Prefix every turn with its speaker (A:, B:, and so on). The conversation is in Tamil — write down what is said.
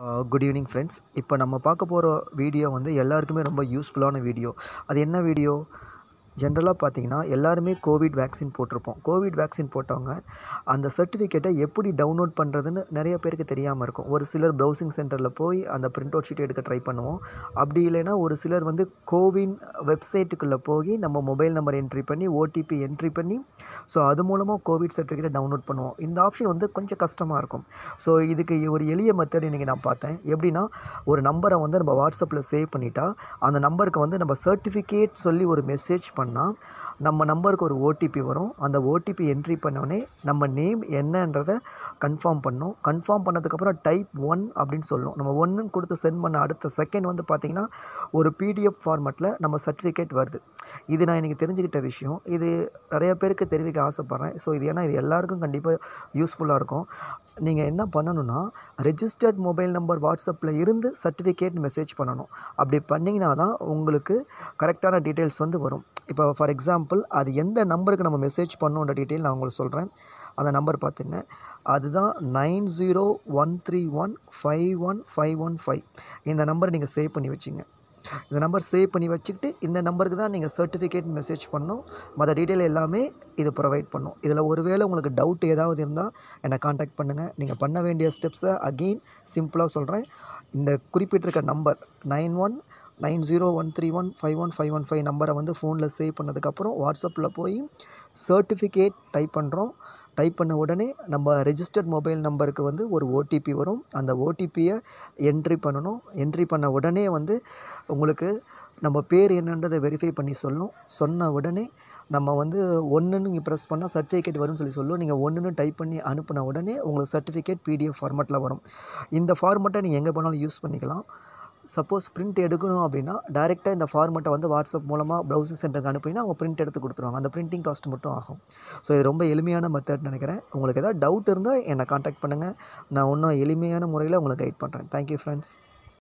A: குட் ஈவினிங் ஃப்ரெண்ட்ஸ் இப்போ நம்ம பார்க்க போகிற வீடியோ வந்து எல்லாருக்குமே ரொம்ப யூஸ்ஃபுல்லான வீடியோ அது என்ன வீடியோ ஜென்ரலாக பார்த்தீங்கன்னா எல்லாருமே கோவிட் வேக்சின் போட்டிருப்போம் கோவிட் வேக்சின் போட்டவங்க அந்த சர்டிஃபிகேட்டை எப்படி டவுன்லோட் பண்ணுறதுன்னு நிறைய பேருக்கு தெரியாமல் இருக்கும் ஒரு சிலர் ப்ரௌசிங் சென்டரில் போய் அந்த பிரிண்ட் அவுட் ஷீட் எடுக்க ட்ரை பண்ணுவோம் அப்படி இல்லைன்னா ஒரு சிலர் வந்து கோவின் வெப்சைட்டுக்குள்ளே போய் நம்ம மொபைல் நம்பர் என்ட்ரி பண்ணி ஓடிபி என்ட்ரி பண்ணி ஸோ அது மூலமாக கோவிட் சர்டிஃபிகேட்டை டவுன்லோட் பண்ணுவோம் இந்த ஆப்ஷன் வந்து கொஞ்சம் கஷ்டமாக இருக்கும் ஸோ இதுக்கு ஒரு எளிய மெத்தட் இன்றைக்கி நான் பார்த்தேன் எப்படின்னா ஒரு நம்பரை வந்து நம்ம வாட்ஸ்அப்பில் சேவ் பண்ணிட்டா அந்த நம்பருக்கு வந்து நம்ம சர்டிஃபிகேட் சொல்லி ஒரு மெசேஜ் பண்ணால் நம்ம நம்பருக்கு ஒரு ஓடிபி வரும் அந்த ஓடிபி என்ட்ரி பண்ணோடனே நம்ம நேம் என்னன்றதை கன்ஃபார்ம் பண்ணோம் கன்ஃபார்ம் பண்ணதுக்கப்புறம் டைப் ஒன் அப்படின்னு சொல்லணும் நம்ம ஒன்றுன்னு கொடுத்து சென்ட் பண்ண அடுத்த செகண்ட் வந்து பார்த்திங்கன்னா ஒரு பிடிஎஃப் ஃபார்மேட்டில் நம்ம சர்டிஃபிகேட் வருது இது நான் எனக்கு தெரிஞ்சுக்கிட்ட விஷயம் இது நிறைய பேருக்கு தெரிவிக்க ஆசைப்பட்றேன் ஸோ இது ஏன்னா இது எல்லாருக்கும் கண்டிப்பாக யூஸ்ஃபுல்லாக இருக்கும் நீங்கள் என்ன பண்ணணும்னா ரெஜிஸ்டர்ட் மொபைல் நம்பர் வாட்ஸ்அப்பில் இருந்து சர்டிஃபிகேட் மெசேஜ் பண்ணணும் அப்படி பண்ணிங்கன்னா தான் உங்களுக்கு கரெக்டான டீட்டெயில்ஸ் வந்து வரும் இப்போ ஃபார் எக்ஸாம்பிள் அது எந்த நம்பருக்கு நம்ம மெசேஜ் பண்ணணுன்ற டீட்டெயில் நான் உங்களுக்கு சொல்கிறேன் அந்த நம்பர் பார்த்துங்க அதுதான் nine zero one three one five one five one five இந்த நம்பரை நீங்கள் சேவ் பண்ணி வச்சுங்க இந்த நம்பர் சேவ் பண்ணி வச்சுக்கிட்டு இந்த நம்பருக்கு தான் நீங்கள் சர்டிஃபிகேட் மெசேஜ் பண்ணணும் மற்ற டீட்டெயில் எல்லாமே இது ப்ரொவைட் பண்ணும் இதில் ஒருவேளை உங்களுக்கு டவுட் ஏதாவது இருந்தால் என்னை காண்டாக்ட் பண்ணுங்கள் நீங்கள் பண்ண வேண்டிய ஸ்டெப்ஸை அகெயின் சிம்பிளாக சொல்கிறேன் இந்த குறிப்பிட்டிருக்க number nine one nine zero one three one five one five one five நம்பரை வந்து ஃபோனில் சேவ் பண்ணதுக்கப்புறம் வாட்ஸ்அப்பில் போய் சர்டிஃபிகேட் டைப் பண்ணுறோம் டைப் பண்ண உடனே நம்ம ரெஜிஸ்டர்ட் மொபைல் நம்பருக்கு வந்து ஒரு ஓடிபி வரும் அந்த ஓடிபியை என்ட்ரி பண்ணணும் என்ட்ரி பண்ண உடனே வந்து உங்களுக்கு நம்ம பேர் என்னன்றதை வெரிஃபை பண்ணி சொல்லும் சொன்ன உடனே நம்ம வந்து ஒன்றுன்னு நீங்கள் ப்ரெஸ் பண்ணால் சர்டிஃபிகேட் வரும்னு சொல்லி சொல்லும் நீங்கள் ஒன்றுன்னு டைப் பண்ணி அனுப்பின உடனே உங்களுக்கு சர்டிஃபிகேட் பிடிஎஃப் ஃபார்மேட்டில் வரும் இந்த ஃபார்மேட்டை நீங்கள் எங்கே போனாலும் யூஸ் பண்ணிக்கலாம் சப்போஸ் பிரிண்ட் எடுக்கணும் அப்படின்னா டேரெக்டாக இந்த ஃபார்மெட்டை வந்து வாட்ஸ்அப் மூலமாக ப்ரௌசிங் சென்டருக்கு அனுப்பினா அவங்க பிரிண்ட் எடுத்து கொடுத்துருவாங்க அந்த பிரிண்டிங் காஸ்ட் மட்டும் ஆகும் ஸோ இது ரொம்ப எளிமையான மெத்தட் நினைக்கிறேன் உங்களுக்கு ஏதாவது டவுட் இருந்தால் என்னை காண்டாக்ட் பண்ணுங்கள் நான் இன்னும் எளிமையான முறையில் உங்களுக்கு கைட் பண்ணுறேன் தேங்க்யூ ஃப்ரெண்ட்ஸ்